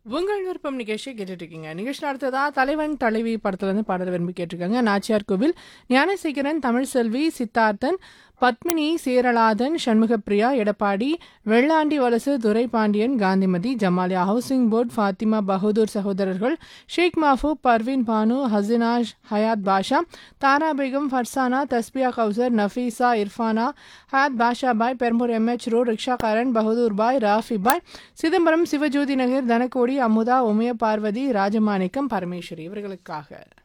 உங்கள் விருப்பம் நிகழ்ச்சி கேட்டுட்டு இருக்கீங்க நிகழ்ச்சி அடுத்ததா தலைவன் தலைவி படத்துல இருந்து பாடல் விரும்பி கேட்டிருக்காங்க நாச்சியார் கோவில் ஞானசேகரன் தமிழ் செல்வி சித்தார்த்தன் பத்மினி சேரலாதன் சண்முகப்பிரியா எடப்பாடி வெள்ளாண்டி வலசு துரைபாண்டியன் காந்திமதி ஜமாலியா ஹவுசிங் போர்டு ஃபாத்திமா பகதூர் சகோதரர்கள் ஷேக் மாஃபூப் பர்வீன் பானு ஹசினா ஹயாத் பாஷா தாரா பேகம் ஃபர்சானா தஸ்பியா கௌசர் நஃபீசா இர்ஃபானா ஹயாத் பாஷா பாய் பெரம்பூர் எம்ஹெச் ரோட் ரிக்ஷாக்காரன் பகதூர் பாய் ராஃபி பாய் சிதம்பரம் சிவஜோதி நகர் தனக்கோடி அமுதா உமய பார்வதி ராஜமாணிக்கம் பரமேஸ்வரி இவர்களுக்காக